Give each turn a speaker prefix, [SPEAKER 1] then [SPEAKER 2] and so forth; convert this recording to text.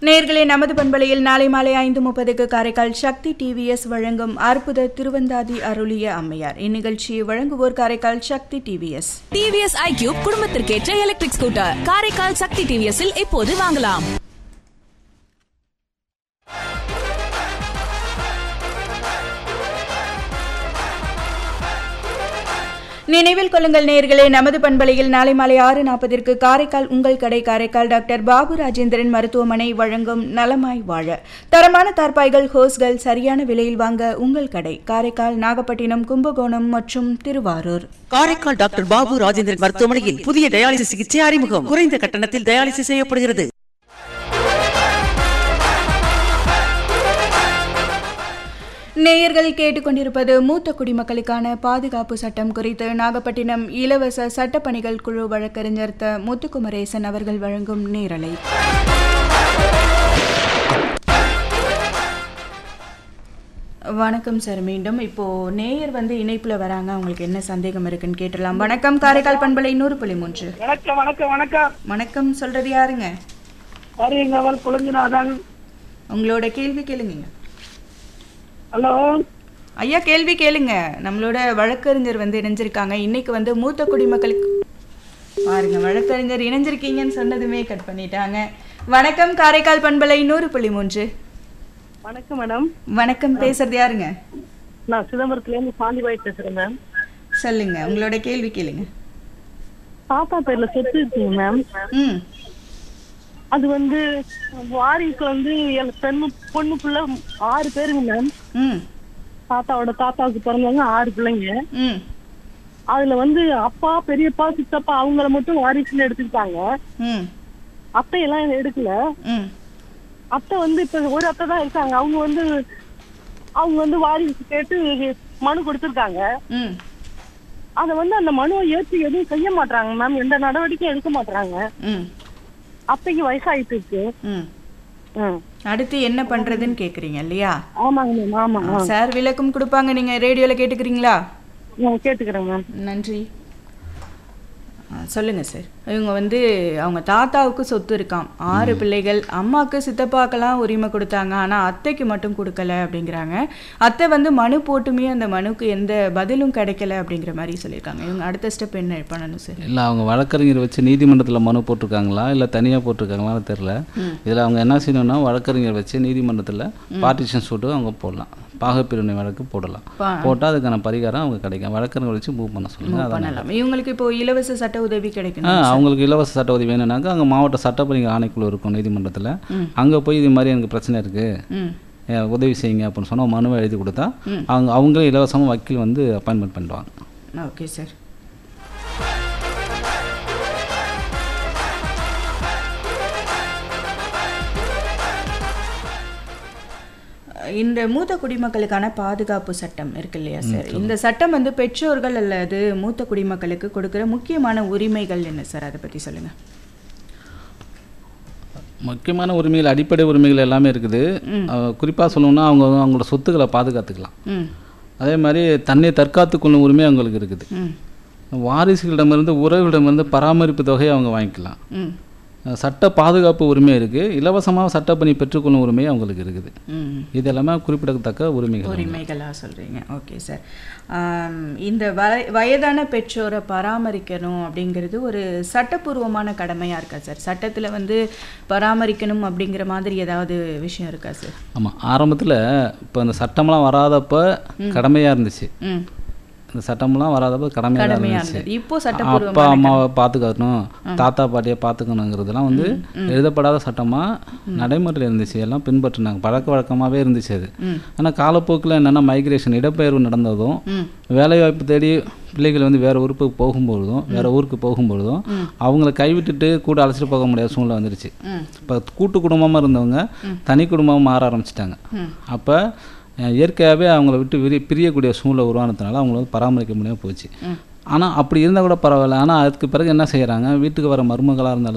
[SPEAKER 1] நேர்களே நமது பண்பலையில் நாளை மாலை ஐந்து முப்பதுக்கு காரைக்கால் சக்தி டிவிஎஸ் வழங்கும் அற்புத திருவந்தாதி அருளிய அம்மையார் இந்நிகழ்ச்சியை வழங்குவோர் Karaikal Sakthi TVS
[SPEAKER 2] TVS iQube குடும்பத்திற்கேற்ற எலக்ட்ரிக் ஸ்கூட்டர் காரைக்கால் சக்தி டிவிஎஸ்ஸில் இப்போது வாங்கலாம்
[SPEAKER 1] நினைவில் கொள்ளுங்கள் நேர்களே நமது பண்பலையில் நாளை மாலை ஆறு நாற்பதிற்கு காரைக்கால் உங்கள் கடை காரைக்கால் டாக்டர் பாபு ராஜேந்திரன் மருத்துவமனை வழங்கும் நலமாய் வாழ தரமான தார்பாய்கள் ஹோஸ்கள் சரியான விலையில் வாங்க உங்கள் கடை காரைக்கால் நாகப்பட்டினம் கும்பகோணம் மற்றும் திருவாரூர்
[SPEAKER 3] காரைக்கால் டாக்டர் பாபு ராஜேந்திரன் மருத்துவமனையில் புதிய டயாலிசிஸ் சிகிச்சை அறிமுகம் குறைந்த கட்டணத்தில் டயாலிசிஸ் செய்யப்படுகிறது
[SPEAKER 1] நேயர்கள் கேட்டுக்கொண்டிருப்பது மூத்த குடிமக்களுக்கான பாதுகாப்பு சட்டம் குறித்து நாகப்பட்டினம் இலவச சட்டப்பணிகள் குழு வழக்கறிஞர் த முத்துக்குமரேசன் அவர்கள் வழங்கும் நேரலை வணக்கம் சார் மீண்டும் இப்போ நேயர் வந்து இணைப்புல வராங்க உங்களுக்கு என்ன சந்தேகம் இருக்குன்னு கேட்டுடலாம் வணக்கம் காரைக்கால் பண்பலை நூறு புள்ளி மூன்று
[SPEAKER 4] வணக்கம் வணக்கம் வணக்கம்
[SPEAKER 1] வணக்கம் சொல்றது யாருங்க
[SPEAKER 4] வருங்கவல் குழஞ்சிநாதன்
[SPEAKER 1] உங்களோட கேள்வி கேளுங்க
[SPEAKER 4] ஹலோ
[SPEAKER 1] ஐயா கேள்வி கேளுங்க நம்மளோட வழக்கறிஞர் வந்து இணைஞ்சிருக்காங்க இன்னைக்கு வந்து மூத்த குடிமக்களுக்கு பாருங்க வழக்கறிஞர் இணைஞ்சிருக்கீங்கன்னு சொன்னதுமே கட் பண்ணிட்டாங்க வணக்கம் காரைக்கால் பண்பலை நூறு புள்ளி மூன்று
[SPEAKER 4] வணக்கம் மேடம்
[SPEAKER 1] வணக்கம் பேசுறது யாருங்க
[SPEAKER 4] நான் சிதம்பரத்துலேருந்து சாந்திபாய் பேசுறேன் மேம்
[SPEAKER 1] சொல்லுங்க உங்களோட கேள்வி கேளுங்க
[SPEAKER 4] தாத்தா பேர்ல சொத்து இருக்குங்க மேம்
[SPEAKER 1] ம்
[SPEAKER 4] அது வந்து வாரிசு வந்து என் பெண்ணு பொண்ணு புள்ள ஆறு பேருங்க மேம்
[SPEAKER 1] ம்
[SPEAKER 4] தாத்தாவோட தாத்தாவுக்கு பிறந்தவங்க ஆறு பிள்ளைங்க
[SPEAKER 1] ம்
[SPEAKER 4] அதுல வந்து அப்பா பெரியப்பா சித்தப்பா அவங்கள மட்டும் வாரிசுன்னு எடுத்துக்கிட்டாங்க
[SPEAKER 1] ம்
[SPEAKER 4] அத்தையெல்லாம் எடுக்கல
[SPEAKER 1] ம்
[SPEAKER 4] அத்தை வந்து இப்ப ஒரு அத்தை தான் இருக்காங்க அவங்க வந்து அவங்க வந்து வாரிசு கேட்டு மனு கொடுத்துருக்காங்க
[SPEAKER 1] ம்
[SPEAKER 4] அத வந்து அந்த மனுவை ஏற்றி எதுவும் செய்ய மாட்டாங்க மேம் எந்த நடவடிக்கையும் எடுக்க மாட்டாங்க
[SPEAKER 1] ம்
[SPEAKER 4] அத்தைக்கு வயசாயிட்டு இருக்கு
[SPEAKER 1] ம்
[SPEAKER 4] ம்.
[SPEAKER 1] அடுத்து என்ன பண்றதுன்னு கேக்குறீங்க இல்லையா
[SPEAKER 4] ஆமாங்க மேம் ஆமா
[SPEAKER 1] சார் விளக்கம் கொடுப்பாங்க நீங்க ரேடியோல கேட்டுக்கிறீங்களா
[SPEAKER 4] நான் கேட்டுக்கிறேன் மேம்
[SPEAKER 1] நன்றி ஆ, சொல்லுங்க சார் இவங்க வந்து அவங்க தாத்தாவுக்கு சொத்து இருக்காம் ஆறு பிள்ளைகள் அம்மாவுக்கு சித்தப்பாக்கெல்லாம் உரிமை கொடுத்தாங்க ஆனால் அத்தைக்கு மட்டும் கொடுக்கல அப்படிங்கிறாங்க அத்தை வந்து மனு போட்டுமே அந்த மனுக்கு எந்த பதிலும் கிடைக்கல அப்படிங்கிற மாதிரி சொல்லியிருக்காங்க இவங்க அடுத்த ஸ்டெப் என்ன பண்ணணும் சார்
[SPEAKER 5] இல்லை அவங்க வழக்கறிஞர் வச்சு நீதிமன்றத்தில் மனு போட்டிருக்காங்களா இல்லை தனியாக போட்டிருக்காங்களான்னு தெரில இதில் அவங்க என்ன செய்யணும்னா வழக்கறிஞர் வச்சு நீதிமன்றத்தில் பார்ட்டிஷன் சூட்டு அவங்க போடலாம் பாகப்பிரிவினை வழக்கு போடலாம்
[SPEAKER 1] பா-
[SPEAKER 5] போட்டால் அதுக்கான பரிகாரம் அவங்க கிடைக்கும் வழக்கறிஞர் வச்சு மூவ் பண்ண சொல்லுங்கள் அதான்
[SPEAKER 1] பண்ணலாம் இவங்களுக்கு இப்போ இலவச சட்ட உதவி
[SPEAKER 5] ஆ
[SPEAKER 1] கிடைக்கணும்
[SPEAKER 5] அவங்களுக்கு இலவச சட்ட உதவி வேணும்னாக்கா அங்கே மாவட்ட சட்டப்பணிகள் ஆணைக்குழு இருக்கும் நீதிமன்றத்தில் அங்கே போய் இது மாதிரி எனக்கு பிரச்சனை இருக்குது
[SPEAKER 1] ம்
[SPEAKER 5] உதவி செய்யுங்க அப்படின்னு சொன்னால் மனுவை எழுதி கொடுத்தா அவங்க அவங்களே இலவசமாக வக்கீல் வந்து அப்பாயின்மெண்ட் பண்ணுவாங்க
[SPEAKER 1] ஓகே சார் இந்த மூத்த குடிமக்களுக்கான பாதுகாப்பு சட்டம் இருக்கு இல்லையா சார் இந்த சட்டம் வந்து பெற்றோர்கள் அல்லது மூத்த குடிமக்களுக்கு கொடுக்கிற முக்கியமான உரிமைகள் என்ன சார் அதை பத்தி சொல்லுங்க
[SPEAKER 5] முக்கியமான உரிமைகள் அடிப்படை உரிமைகள் எல்லாமே இருக்குது குறிப்பாக சொல்லணும்னா அவங்க அவங்களோட சொத்துக்களை பாதுகாத்துக்கலாம்
[SPEAKER 1] ம்
[SPEAKER 5] அதே மாதிரி தன்னை தற்காத்து கொள்ளும் உரிமை அவங்களுக்கு இருக்குது
[SPEAKER 1] ம்
[SPEAKER 5] வாரிசுகளிடமிருந்து உறவுகளிடமிருந்து பராமரிப்பு தொகையை அவங்க வாங்கிக்கலாம்
[SPEAKER 1] ம்
[SPEAKER 5] அஹ் சட்ட பாதுகாப்பு உரிமை இருக்குது இலவசமாக சட்டப்பணி பெற்றுக்கொள்ளும் உரிமை அவங்களுக்கு இருக்குது
[SPEAKER 1] ம்
[SPEAKER 5] இது எல்லாமே குறிப்பிடத்தக்க உரிமைகள்
[SPEAKER 1] உரிமைகளா சொல்றீங்க ஓகே சார் ஆம், இந்த வய வயதான பெற்றோரை பராமரிக்கணும் அப்படிங்கிறது ஒரு சட்டப்பூர்வமான கடமையா இருக்கா சார் சட்டத்துல வந்து பராமரிக்கணும் அப்படிங்கிற மாதிரி ஏதாவது விஷயம் இருக்கா சார்
[SPEAKER 5] ஆமாம் ஆரம்பத்தில் இப்போ இந்த சட்டமெல்லாம் வராதப்ப கடமையாக இருந்துச்சு
[SPEAKER 1] ம்
[SPEAKER 5] இந்த சட்டமெல்லாம் வராதப்ப கடமையாக
[SPEAKER 1] கடமையா
[SPEAKER 5] இருந்துச்சு
[SPEAKER 1] இருந்தது இப்போ
[SPEAKER 5] அப்பா
[SPEAKER 1] சட்டப்பூர்வமான
[SPEAKER 5] அம்மாவை பார்த்துக்கணும் தாத்தா பாட்டியை பார்த்துக்கணுங்கிறதுலாம் வந்து எழுதப்படாத சட்டமாக நடைமுறையில் இருந்துச்சு எல்லாம் பின்பற்றினாங்க பழக்க வழக்கமாகவே இருந்துச்சு அது ஆனால் காலப்போக்கில் என்னென்னா மைக்ரேஷன் இடப்பெயர்வு நடந்ததும்
[SPEAKER 1] ம்
[SPEAKER 5] வேலைவாய்ப்பு தேடி பிள்ளைகள் வந்து வேறு ஊருக்கு போகும்பொழுதும் வேறு ஊருக்கு போகும்பொழுதும் அவங்கள கைவிட்டுட்டு கூட அழைச்சிட்டு போக முடியாத சூழ்நிலை வந்துருச்சு
[SPEAKER 1] ம்
[SPEAKER 5] இப்போ கூட்டு குடும்பமாக இருந்தவங்க தனி குடும்பமாக மாற ஆரம்பிச்சிட்டாங்க அப்போ இயற்கையாகவே அவங்கள விட்டு விரி பிரியக்கூடிய சூழ்நிலை உருவானதுனால அவங்கள வந்து பராமரிக்க முடியாமல் போச்சு ஆனால் அப்படி இருந்தால் கூட பரவாயில்ல ஆனால் அதுக்கு பிறகு என்ன செய்கிறாங்க வீட்டுக்கு வர மருமகளாக இருந்தாலும்